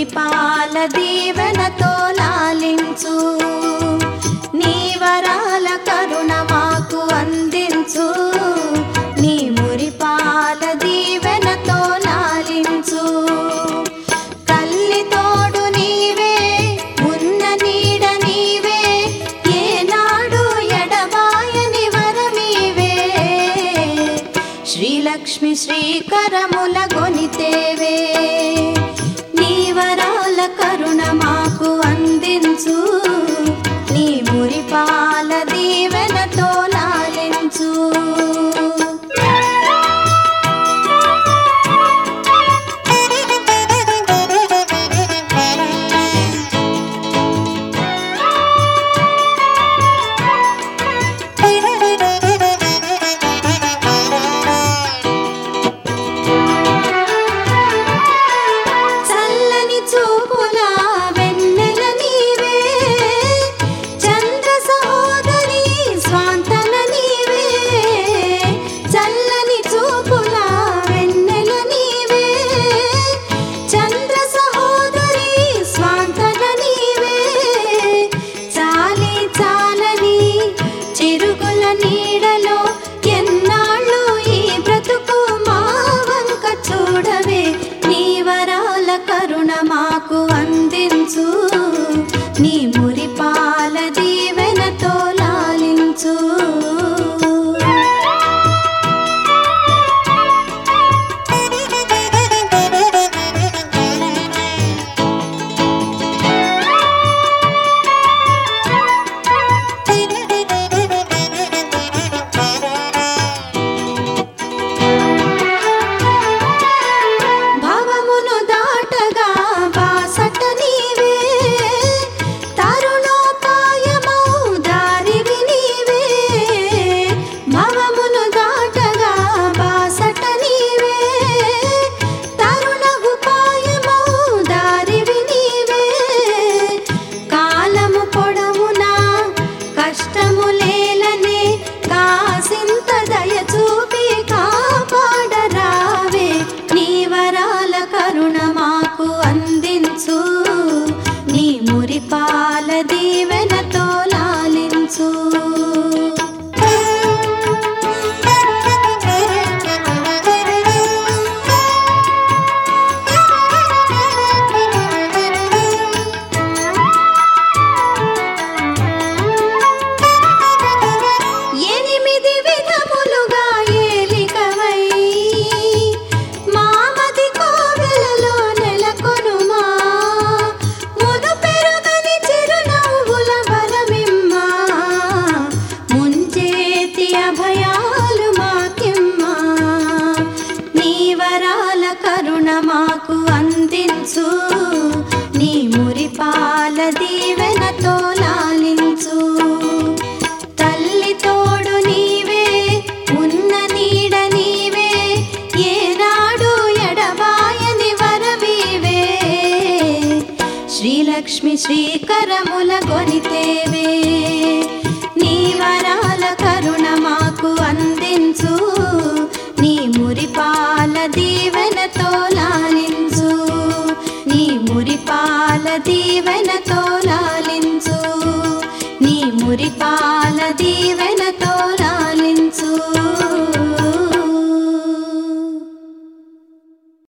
మురిపాల దీవెనతో లాలించు నీ వరాల కరుణ మాకు అందించు నీ మురిపాల దీవెనతో లాలించు తల్లి తోడు నీవే ఉన్న నీడ నీవే ఏనాడు ఎడబాయని వరమీవే శ్రీలక్ష్మి శ్రీకరముల గొనితేవే నీ వరాల కరుణ మాకు అందించు నీ మురిపాల దీవెనతో లాలించు చల్లని చూపుల వెన్నెల నీవే చంద్ర సహోదరి స్వాంతన నీవే చల్లని చూపుల వెన్నెల నీవే చంద్ర సహోదరి స్వాంతన నీవే చాలి చాలని చిరుగుల నీడలో ఎన్నాళ్ళు ఈ బ్రతుకు మా వంక చూడవే నీ వరాల కరుణ మాకు అందించు నీ మురిపాల దీవెనతో లాలించు భవమును దాటగా బాసట నీవే తరుణోపాయమౌ దారివి నీవే భవమును దాటగా బాసట నీవే తరుణోపాయమౌ దారివి నీవే కాలము పొడవునా కష్టము లేలనే కాసింత దయ చూపి కాపాడరావే నీ వరాల కరుణ మాకు అందించు నీ మురిపాల దీవెనతో లాలించు ఎనిమిది విధములుగా ఏలికవై మామది కోవెలలో నెలకొనుమా మును పెరుగని చిరునవ్వుల వరమిమ్మా ముంచేతి అభయాలు మాకిమ్మా నీ వరాల కరుణ మాకు అందించు నీ మురిపాల దీవెనతో లాలించు తల్లి తోడు నీవే ఉన్న నీడ నీవే ఏనాడు ఎడబాయని వరమీవే శ్రీలక్ష్మి శ్రీకరముల గొనితేవే నీ వరాల కరుణ మాకు అందించు నీ మురిపాల దీవెనతో లాలించు నీ మురిపాల దీవెనతో లాలించు నీ మురిపాల దీవెన